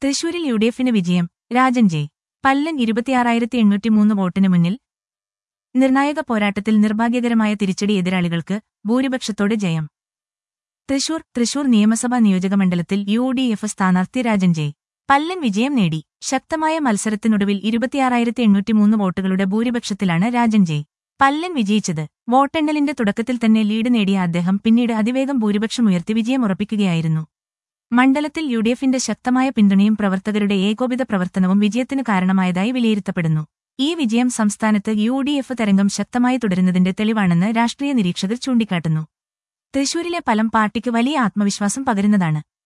തൃശൂരിൽ U D എഫിന് വിജയം രാജൻ ജെ പല്ലൻ ഇരുപത്തിയാറായിരത്തി എണ്ണൂറ്റിമൂന്ന് വോട്ടിന് മുന്നിൽ നിർണായക പോരാട്ടത്തിൽ നിർഭാഗ്യകരമായ തിരിച്ചടി എതിരാളികൾക്ക് ഭൂരിപക്ഷത്തോടെ ജയം തൃശൂർ തൃശൂർ നിയമസഭാ നിയോജകമണ്ഡലത്തിൽ യു ഡി എഫ് സ്ഥാനാർത്ഥി രാജൻ ജെ പല്ലൻ വിജയം നേടി ശക്തമായ മത്സരത്തിനൊടുവിൽ ഇരുപത്തിയാറായിരത്തി എണ്ണൂറ്റിമൂന്ന് വോട്ടുകളുടെ ഭൂരിപക്ഷത്തിലാണ് രാജൻ ജെ പല്ലൻ വിജയിച്ചത് വോട്ടെണ്ണലിന്റെ തുടക്കത്തിൽ തന്നെ ലീഡ് നേടിയ അദ്ദേഹം പിന്നീട് അതിവേഗം ഭൂരിപക്ഷം ഉയർത്തി വിജയമുറപ്പിക്കുകയായിരുന്നു മണ്ഡലത്തിൽ യു ഡി എഫിന്റെ ശക്തമായ പിന്തുണയും പ്രവർത്തകരുടെ ഏകോപിത പ്രവർത്തനവും വിജയത്തിന് കാരണമായതായി വിലയിരുത്തപ്പെടുന്നു ഈ വിജയം സംസ്ഥാനത്ത് യു ഡി എഫ് തരംഗം ശക്തമായി തുടരുന്നതിന്റെ തെളിവാണെന്ന് രാഷ്ട്രീയ നിരീക്ഷകർ ചൂണ്ടിക്കാട്ടുന്നു തൃശൂരിലെ ഫലം പാർട്ടിക്ക് വലിയ ആത്മവിശ്വാസം പകരുന്നതാണ്